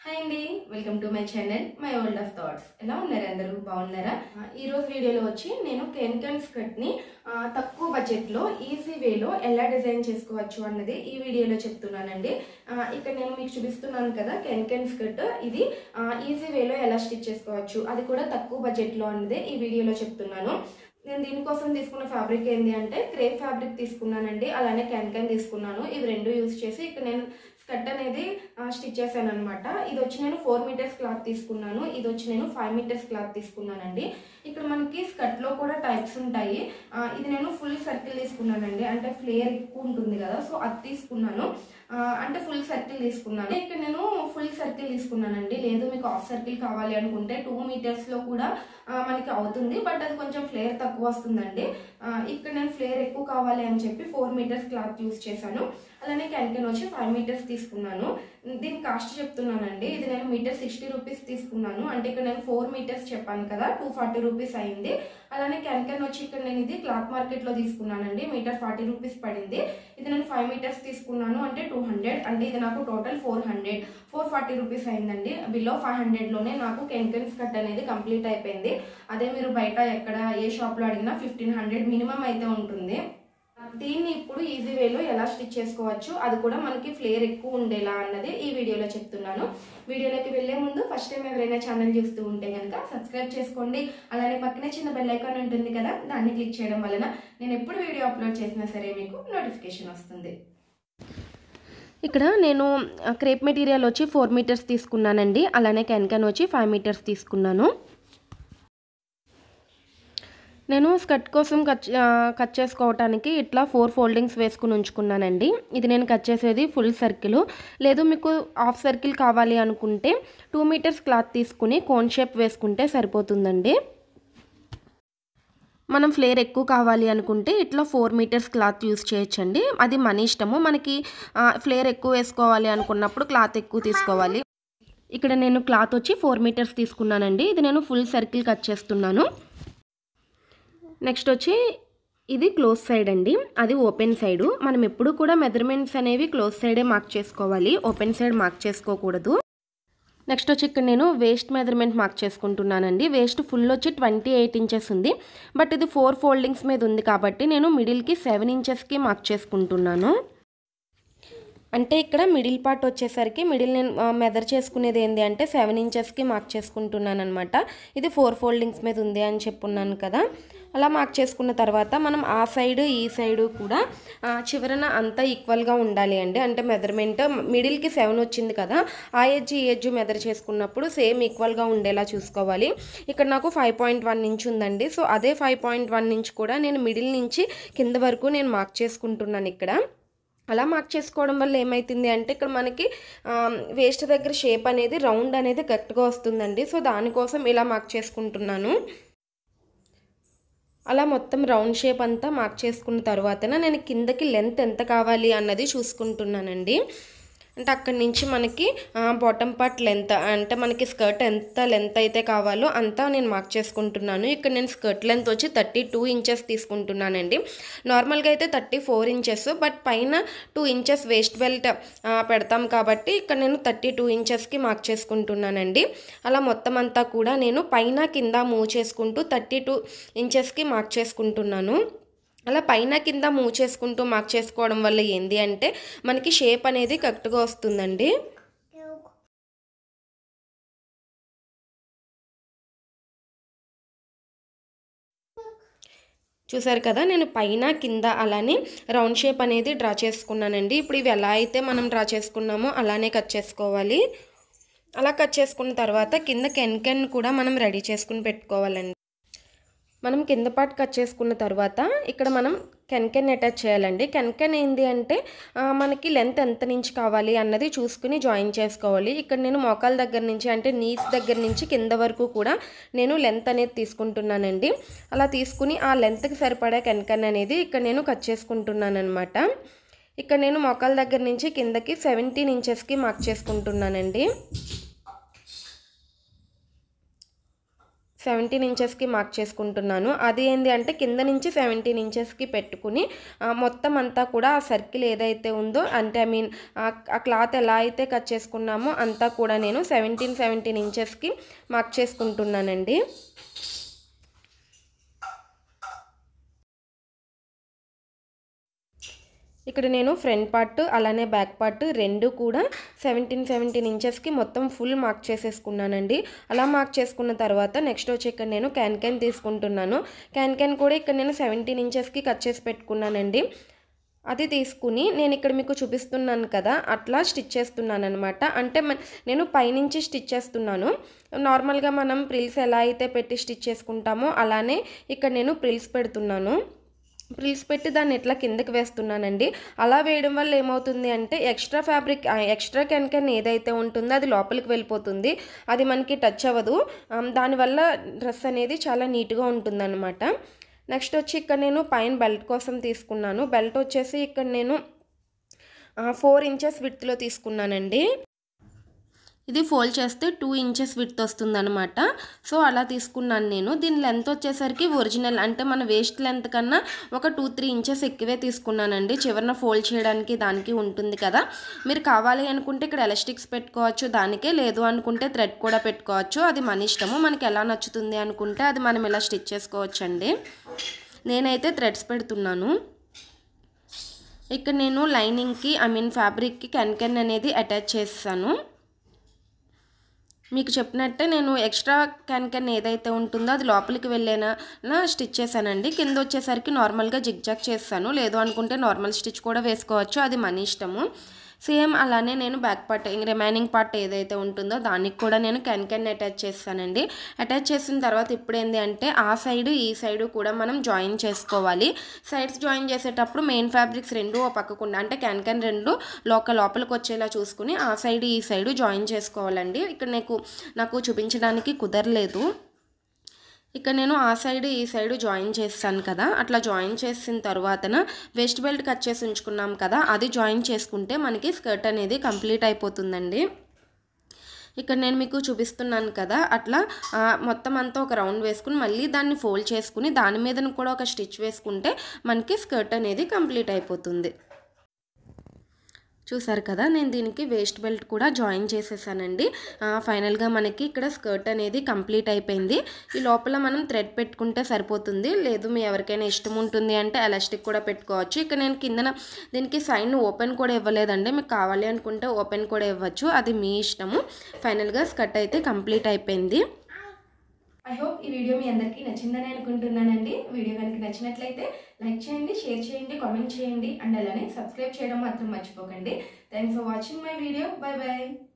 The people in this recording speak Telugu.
హాయ్ అండి welcome to my channel my world of thoughts ఎలా ఉన్నారు అందరూ బాగున్నారా ఆ, ఈ రోజు వీడియోలో వచ్చి నేను కెన్కన్ స్కర్ట్ ని ఆ, తక్కువ బడ్జెట్ లో ఈజీ వేలో ఎలా డిజైన్ చేసుకోవచ్చు అన్నది ఈ వీడియోలో చెప్తున్నానండి ఆ, ఇక్కడ నేను మీకు చూపిస్తున్నాను కదా కెన్కెన్ స్కర్ట్ ఇది ఈజీ వేలో ఎలా స్టిచ్ చేసుకోవచ్చు అది కూడా తక్కువ బడ్జెట్ లో అన్నది ఈ వీడియోలో చెప్తున్నాను నేను దీనికోసం తీసుకున్న ఫ్యాబ్రిక్ ఏంటి అంటే క్రేప్ ఫ్యాబ్రిక్ తీసుకున్నానండి అలానే క్యాన్ తీసుకున్నాను ఇవి రెండు యూజ్ చేసి ఇక్కడ నేను స్కర్ట్ అనేది స్టిచ్ చేశాను అనమాట ఇది వచ్చి నేను ఫోర్ మీటర్స్ క్లాత్ తీసుకున్నాను ఇది వచ్చి నేను ఫైవ్ మీటర్స్ క్లాత్ తీసుకున్నానండి ఇక్కడ మనకి స్కర్ట్ లో కూడా టైప్స్ ఉంటాయి ఆ, ఇది నేను ఫుల్ సర్కిల్ తీసుకున్నానండి అంటే ఫ్లేయర్ ఎక్కువ ఉంటుంది కదా సో అది తీసుకున్నాను ఆ, అంటే ఫుల్ సర్కిల్ తీసుకున్నాను ఇక్కడ నేను ఫుల్ సర్కిల్ తీసుకున్నానండి లేదు మీకు హాఫ్ సర్కిల్ కావాలి అనుకుంటే టూ మీటర్స్ లో కూడా ఆ, మనకి అవుతుంది బట్ అది కొంచెం ఫ్లేయర్ తక్కువ వస్తుందండి ఆ, ఇక్కడ నేను ఫ్లేయర్ ఎక్కువ కావాలి అని చెప్పి ఫోర్ మీటర్స్ క్లాత్ యూస్ చేశాను అలానే క్యాన్కెన్ వచ్చి ఫైవ్ మీటర్స్ తీసుకున్నాను దీని కాస్ట్ చెప్తున్నానండి ఇది నేను మీటర్ సిక్స్టీ రూపీస్ తీసుకున్నాను అంటే ఇక్కడ నేను ఫోర్ మీటర్స్ చెప్పాను కదా టూ ఫార్టీ రూపీస్ అయింది అలానే క్యాన్కెన్ వచ్చి ఇక్కడ నేను ఇది క్లాత్ మార్కెట్ లో తీసుకున్నానండి మీటర్ ఫార్టీ రూపీస్ పడింది ఇది నేను ఫైవ్ మీటర్స్ తీసుకున్నాను అంటే టూ హండ్రెడ్ అంటే ఇది నాకు total four hundred four forty rupees అయిందండి బిలో ఫైవ్ హండ్రెడ్ లోనే నాకు కెన్కెన్ స్కర్ట్ అనేది కంప్లీట్ అయిపోయింది అదే మీరు బయట ఎక్కడ ఏ షాప్ లో అడిగినా ఫిఫ్టీన్ హండ్రెడ్ మినిమం అయితే ఉంటుంది దీన్ని ఇప్పుడు ఈజీ వేలో ఎలా స్టిచ్ చేసుకోవచ్చు అది కూడా మనకి ఫ్లేర్ ఎక్కువ ఉండేలా అన్నది ఈ వీడియోలో చెప్తున్నాను వీడియోలోకి వెళ్లే ముందు ఫస్ట్ టైం ఎవరైనా ఛానల్ చూస్తూ ఉంటే కనుక సబ్స్క్రైబ్ చేసుకోండి అలానే పక్కనే చిన్న బెల్ ఐకాన్ ఉంటుంది కదా దాన్ని క్లిక్ చేయడం వలన నేను ఎప్పుడు వీడియో అప్లోడ్ చేసినా సరే మీకు నోటిఫికేషన్ వస్తుంది ఇక్కడ నేను క్రేప్ మెటీరియల్ వచ్చి ఫోర్ మీటర్స్ తీసుకున్నానండి అలానే కెన్కెన్ వచ్చి ఫైవ్ మీటర్స్ తీసుకున్నాను నేను స్కర్ట్ కోసం కట్ ఆ, కట్ చేసుకోవటానికి ఇట్లా ఫోర్ ఫోల్డింగ్స్ వేసుకుని ఉంచుకున్నానండి ఇది నేను కట్ చేసేది ఫుల్ సర్కిల్ లేదు మీకు హాఫ్ సర్కిల్ కావాలి అనుకుంటే టూ మీటర్స్ క్లాత్ తీసుకుని కోన్ షేప్ వేసుకుంటే సరిపోతుందండి మనం ఫ్లేర్ ఎక్కువ కావాలి అనుకుంటే ఇట్లా ఫోర్ మీటర్స్ క్లాత్ యూస్ చేయొచ్చండి అది మన ఇష్టము మనకి ఆ, ఫ్లేర్ ఎక్కువ వేసుకోవాలి అనుకున్నప్పుడు క్లాత్ ఎక్కువ తీసుకోవాలి ఇక్కడ నేను క్లాత్ వచ్చి ఫోర్ మీటర్స్ తీసుకున్నానండి ఇది నేను ఫుల్ సర్కిల్ కట్ చేస్తున్నాను నెక్స్ట్ వచ్చి ఇది క్లోజ్ సైడ్ అండి అది ఓపెన్ సైడు మనం ఎప్పుడు కూడా మెజర్మెంట్స్ అనేవి క్లోజ్ సైడే మార్క్ చేసుకోవాలి ఓపెన్ సైడ్ మార్క్ చేసుకోకూడదు నెక్స్ట్ వచ్చి ఇక్కడ నేను వేస్ట్ మెజర్మెంట్ మార్క్ చేసుకుంటున్నానండి వేస్ట్ ఫుల్ వచ్చి ట్వంటీ ఎయిట్ ఇంచెస్ ఉంది బట్ ఇది ఫోర్ ఫోల్డింగ్స్ మీద ఉంది కాబట్టి నేను మిడిల్కి సెవెన్ ఇంచెస్కి మార్క్ చేసుకుంటున్నాను అంటే ఇక్కడ మిడిల్ పార్ట్ వచ్చేసరికి మిడిల్ నేను మెదర్ చేసుకునేది ఏంటి అంటే సెవెన్ ఇంచెస్కి మార్క్ చేసుకుంటున్నాను అనమాట ఇది ఫోర్ ఫోల్డింగ్స్ మీద ఉంది అని చెప్పున్నాను కదా అలా మార్క్ చేసుకున్న తర్వాత మనం ఆ సైడ్ ఈ సైడ్ కూడా ఆ, చివరన అంతా ఈక్వల్గా ఉండాలి అండి అంటే మెజర్మెంట్ మిడిల్కి సెవెన్ వచ్చింది కదా ఆ ఎడ్జ్ ఈ ఎడ్జ్ మెదర్ చేసుకున్నప్పుడు సేమ్ ఈక్వల్గా ఉండేలా చూసుకోవాలి ఇక్కడ నాకు ఫైవ్ పాయింట్ వన్ ఇంచ్ ఉందండి సో అదే ఫైవ్ పాయింట్ వన్ ఇంచ్ కూడా నేను మిడిల్ నుంచి కింద వరకు నేను మార్క్ చేసుకుంటున్నాను ఇక్కడ అలా మార్క్ చేసుకోవడం వల్ల ఏమవుతుంది అంటే ఇక్కడ మనకి వేస్ట్ దగ్గర షేప్ అనేది రౌండ్ అనేది కరెక్ట్గా వస్తుందండి సో దానికోసం ఇలా మార్క్ చేసుకుంటున్నాను అలా మొత్తం రౌండ్ షేప్ అంతా మార్క్ చేసుకున్న తర్వాతన నేను కిందకి లెంత్ ఎంత కావాలి అన్నది చూసుకుంటున్నానండి అంటే అక్కడి నుంచి మనకి బాటమ్ పార్ట్ లెంత్ అంటే మనకి స్కర్ట్ ఎంత లెంత్ అయితే కావాలో అంతా నేను మార్క్ చేసుకుంటున్నాను ఇక్కడ నేను స్కర్ట్ లెంత్ వచ్చి థర్టీ టూ ఇంచెస్ తీసుకుంటున్నానండి నార్మల్గా అయితే థర్టీ ఫోర్ ఇంచెస్ బట్ పైన టూ ఇంచెస్ వేస్ట్ బెల్ట్ పెడతాం కాబట్టి ఇక్కడ నేను థర్టీ టూ ఇంచెస్కి మార్క్ చేసుకుంటున్నానండి అలా మొత్తం అంతా కూడా నేను పైన కింద మూవ్ చేసుకుంటూ థర్టీ టూ ఇంచెస్కి మార్క్ చేసుకుంటున్నాను అలా పైన కింద మూవ్ చేసుకుంటూ మార్క్ చేసుకోవడం వల్ల ఏంది అంటే మనకి షేప్ అనేది కరెక్ట్గా వస్తుందండి చూసారు కదా నేను పైన కింద అలానే రౌండ్ షేప్ అనేది డ్రా చేసుకున్నానండి ఇప్పుడు ఇవి ఎలా అయితే మనం డ్రా చేసుకున్నామో అలానే కట్ చేసుకోవాలి అలా కట్ చేసుకున్న తర్వాత కింద కెన్ కెన్ కూడా మనం రెడీ చేసుకుని పెట్టుకోవాలండి మనం కింద పార్ట్ కట్ చేసుకున్న తర్వాత ఇక్కడ మనం కెన్కెన్ అటాచ్ చేయాలండి కెన్కెన్ ఏంటి అంటే ఆ, మనకి లెంత్ ఎంత నుంచి కావాలి అన్నది చూసుకుని జాయిన్ చేసుకోవాలి ఇక్కడ నేను మోకాల దగ్గర నుంచి అంటే నీస్ దగ్గర నుంచి కింద వరకు కూడా నేను లెంత్ అనేది తీసుకుంటున్నానండి అలా తీసుకుని ఆ లెంత్కి సరిపడా కెన్కెన్ అనేది ఇక్కడ నేను కట్ చేసుకుంటున్నాను అనమాట ఇక్కడ నేను మోకాల దగ్గర నుంచి కిందకి సెవెంటీన్ ఇంచెస్కి మార్క్ చేసుకుంటున్నానండి సెవెంటీన్ ఇంచెస్కి మార్క్ చేసుకుంటున్నాను అది ఏంటి అంటే కింద నుంచి సెవెంటీన్ ఇంచెస్కి పెట్టుకుని ఆ, మొత్తం అంతా కూడా ఆ సర్కిల్ ఏదైతే ఉందో అంటే ఐ మీన్ ఆ క్లాత్ ఎలా అయితే కట్ చేసుకున్నామో అంతా కూడా నేను సెవెంటీన్ సెవెంటీన్ ఇంచెస్కి మార్క్ చేసుకుంటున్నానండి ఇక్కడ నేను ఫ్రంట్ పార్ట్ అలానే బ్యాక్ పార్ట్ రెండు కూడా సెవెంటీన్ సెవెంటీన్ ఇంచెస్కి మొత్తం ఫుల్ మార్క్ చేసేసుకున్నానండి అలా మార్క్ చేసుకున్న తర్వాత నెక్స్ట్ వచ్చి ఇక్కడ నేను క్యాన్ క్యాన్ తీసుకుంటున్నాను క్యాన్ క్యాన్ కూడా ఇక్కడ నేను సెవెంటీన్ ఇంచెస్కి కట్ చేసి పెట్టుకున్నానండి అది తీసుకుని నేను ఇక్కడ మీకు చూపిస్తున్నాను కదా అట్లా స్టిచ్ చేస్తున్నాను అనమాట అంటే మ- నేను పైనుంచి స్టిచ్ చేస్తున్నాను నార్మల్గా మనం ప్రిల్స్ ఎలా అయితే పెట్టి స్టిచ్ చేసుకుంటామో అలానే ఇక్కడ నేను ప్రిల్స్ పెడుతున్నాను ప్రిల్స్ పెట్టి దాన్ని ఇట్లా కిందకి వేస్తున్నానండి అలా వేయడం వల్ల ఏమవుతుంది అంటే ఎక్స్ట్రా ఫ్యాబ్రిక్ ఎక్స్ట్రా కెన్కెన్ ఏదైతే ఉంటుందో అది లోపలికి వెళ్ళిపోతుంది అది మనకి టచ్ అవ్వదు ఆమ్, దానివల్ల డ్రెస్ అనేది చాలా నీట్గా ఉంటుందన్నమాట నెక్స్ట్ వచ్చి ఇక్కడ నేను పైన బెల్ట్ కోసం తీసుకున్నాను బెల్ట్ వచ్చేసి ఇక్కడ నేను ఫోర్ ఇంచెస్ విడ్త్లో తీసుకున్నానండి ఇది ఫోల్డ్ చేస్తే టూ ఇంచెస్ విడ్త్ వస్తుందన్నమాట సో అలా తీసుకున్నాను నేను దీని లెంత్ వచ్చేసరికి ఒరిజినల్ అంటే మన వేస్ట్ లెంత్ కన్నా ఒక టూ త్రీ ఇంచెస్ ఎక్కువే తీసుకున్నానండి చివరిన ఫోల్డ్ చేయడానికి దానికి ఉంటుంది కదా మీరు కావాలి అనుకుంటే ఇక్కడ ఎలాస్టిక్స్ పెట్టుకోవచ్చు దానికే లేదు అనుకుంటే థ్రెడ్ కూడా పెట్టుకోవచ్చు అది మన ఇష్టము మనకి ఎలా నచ్చుతుంది అనుకుంటే అది మనం ఇలా స్టిచ్ చేసుకోవచ్చండి నేనైతే థ్రెడ్స్ పెడుతున్నాను ఇక్కడ నేను లైనింగ్కి ఐ మీన్ ఫ్యాబ్రిక్కి కెన్ కెన్ అనేది అటాచ్ చేస్తాను మీకు చెప్పినట్టే నేను ఎక్స్ట్రా క్యాన్ క్యాన్ ఏదైతే ఉంటుందో అది లోపలికి వెళ్ళేనా స్టిచ్ చేశానండి కింద వచ్చేసరికి నార్మల్గా జిగ్జాగ్ చేస్తాను లేదు అనుకుంటే నార్మల్ స్టిచ్ కూడా వేసుకోవచ్చు అది మన ఇష్టము సేమ్ అలానే నేను బ్యాక్ పార్ట్ రిమైనింగ్ పార్ట్ ఏదైతే ఉంటుందో దానికి కూడా నేను కెన్ కెన్ అటాచ్ చేస్తానండి అటాచ్ చేసిన తర్వాత ఇప్పుడు ఏంటి అంటే ఆ సైడ్ ఈ సైడ్ కూడా మనం జాయిన్ చేసుకోవాలి సైడ్స్ జాయిన్ చేసేటప్పుడు మెయిన్ ఫ్యాబ్రిక్స్ రెండు ఓ పక్కకుండా అంటే క్యాన్ క్యాన్ రెండు లోక లోపలికి వచ్చేలా చూసుకుని ఆ సైడ్ ఈ సైడ్ జాయిన్ చేసుకోవాలండి ఇక్కడ నాకు నాకు చూపించడానికి కుదరలేదు ఇక్కడ నేను ఆ సైడ్ ఈ సైడ్ జాయిన్ చేస్తాను కదా అట్లా జాయిన్ చేసిన తర్వాతన వెస్ట్ బెల్ట్ కట్ చేసి ఉంచుకున్నాం కదా అది జాయిన్ చేసుకుంటే మనకి స్కర్ట్ అనేది కంప్లీట్ అయిపోతుందండి ఇక్కడ నేను మీకు చూపిస్తున్నాను కదా అట్లా ఆ, మొత్తం అంతా ఒక రౌండ్ వేసుకుని మళ్ళీ దాన్ని ఫోల్డ్ చేసుకుని దాని మీద కూడా ఒక స్టిచ్ వేసుకుంటే మనకి స్కర్ట్ అనేది కంప్లీట్ అయిపోతుంది చూసారు కదా నేను దీనికి వేస్ట్ బెల్ట్ కూడా జాయిన్ చేసేసానండి ఆ, ఫైనల్గా మనకి ఇక్కడ స్కర్ట్ అనేది కంప్లీట్ అయిపోయింది ఈ లోపల మనం థ్రెడ్ పెట్టుకుంటే సరిపోతుంది లేదు మీ ఎవరికైనా ఇష్టం ఉంటుంది అంటే ఎలాస్టిక్ కూడా పెట్టుకోవచ్చు ఇక్కడ నేను కిందన దీనికి సైడ్ ఓపెన్ కూడా ఇవ్వలేదండి మీకు కావాలి అనుకుంటే ఓపెన్ కూడా ఇవ్వచ్చు అది మీ ఇష్టము ఫైనల్గా స్కర్ట్ అయితే కంప్లీట్ అయిపోయింది ఐ హోప్ ఈ వీడియో మీ అందరికీ నచ్చిందని అనుకుంటున్నానండి వీడియో కనుక నచ్చినట్లయితే లైక్ చేయండి షేర్ చేయండి కామెంట్ చేయండి అండ్ అలానే సబ్స్క్రైబ్ చేయడం మాత్రం మర్చిపోకండి thanks for watching my video bye by